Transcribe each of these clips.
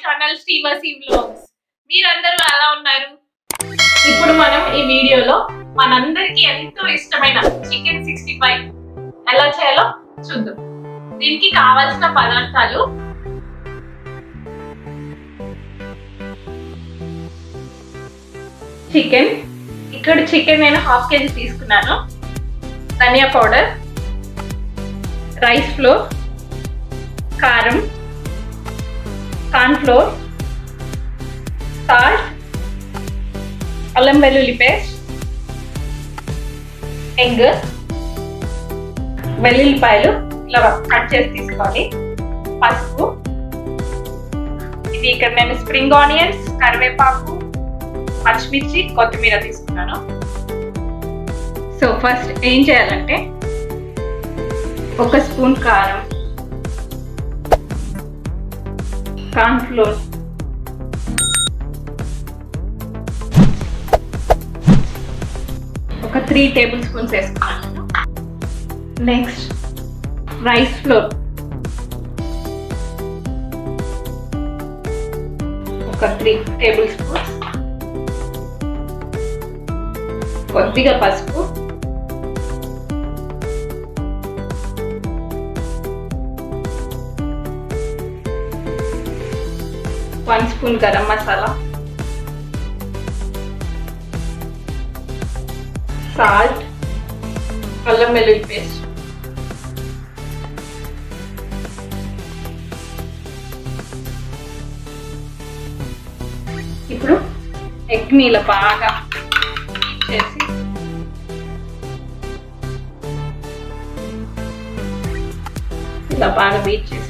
channel శ్రీవసి vlogs మీరందరూ ఎలా ఉన్నారు ఇప్పుడు మనం ఈ వీడియోలో మనందరికీ ఎంతో ఇష్టమైన చికెన్ సిక్స్టీ ఫైవ్ ఎలా చేయాలో చూద్దాం దీనికి కావాల్సిన పదార్థాలు చికెన్ ఇక్కడ చికెన్ నేను హాఫ్ కేజీ తీసుకున్నాను ధనియా పౌడర్ రైస్ ఫ్లోర్ కారం కార్న్ ఫ్లోర్ సాల్ట్ అల్లం వెల్లుల్లి పేస్ట్ ఎగ్ వెల్లుల్లిపాయలు ఇలా కట్ చేసి తీసుకోవాలి పసుపు ఇది ఇక్కడ నేను స్ప్రింగ్ ఆనియన్స్ కరివేపాకు పచ్చిమిర్చి కొత్తిమీర తీసుకున్నాను సో ఫస్ట్ ఏం చేయాలంటే ఒక స్పూన్ కారం కార్న్ ఫ్లోర్ ఒక త్రీ టేబుల్ స్పూన్స్ వేసుకున్నాను నెక్స్ట్ రైస్ ఫ్లోర్ ఒక త్రీ టేబుల్ స్పూన్స్ కొద్దిగా పసుపు one spoon garam masala salt అల్లం వెల్లుల్లి పేస్ట్ ఇప్పుడు ఎగ్ని ఇలా బాగా చేసి ఇలా బాగా బీట్ చేసి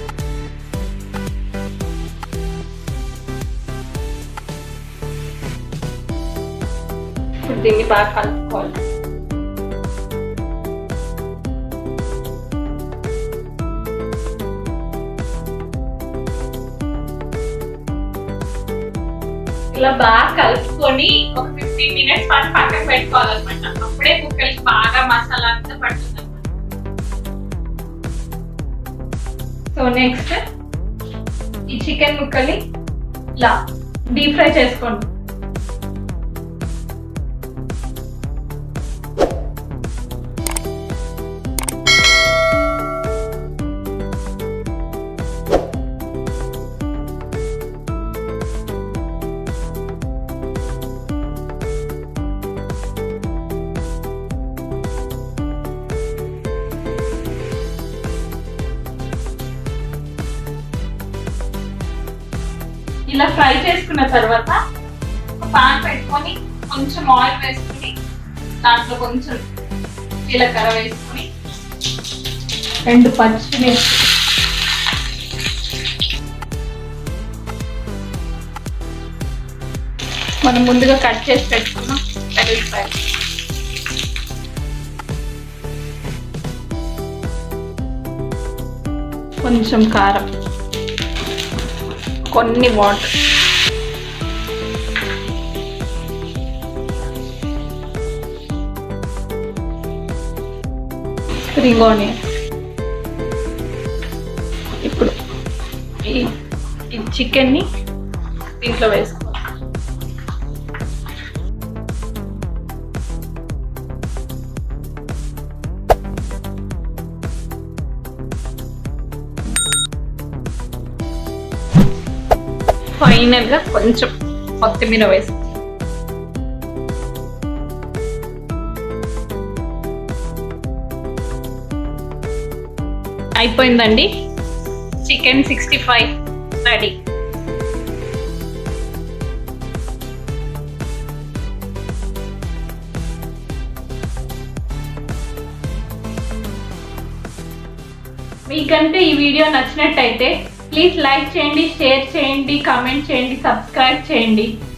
ఇప్పుడు దీన్ని బాగా కలుపుకోవాలి ఇలా బాగా కలుపుకొని ఒక ఫిఫ్టీన్ మినిట్స్ పాటు పక్కన పెట్టుకోవాలన్నమాట అప్పుడే ముక్కలకి బాగా మసాలా అంతా పడుతుంది సో నెక్స్ట్ ఈ చికెన్ ముక్కల్ని ఇలా డీప్ ఫ్రై చేసుకోండి ఇలా ఫ్రై చేసుకున్న తర్వాత ఒక పాన్ పెట్టుకొని కొంచెం ఆయిల్ వేసుకుని దాంట్లో కొంచెం జీలకర్ర వేసుకొని రెండు పచ్చిమిర్చి మనం ముందుగా కట్ చేసి పెట్టుకున్నాం వెల్లుల్లిపాయలు కొంచెం కారం కొన్ని వాటర్ స్ప్రింగ్ ఆనియన్ ఇప్పుడు ఈ ఈ చికెన్ని దీంట్లో వేసుకోవాలి ఫైనల్ గా కొంచెం కొత్తిమీర వేసి అయిపోయిందండి చికెన్ సిక్స్టీ ఫైవ్ రెడీ మీకంటే ఈ వీడియో నచ్చినట్టయితే ప్లీజ్ లైక్ చేయండి షేర్ చేయండి కామెంట్ చేయండి సబ్స్క్రైబ్ చేయండి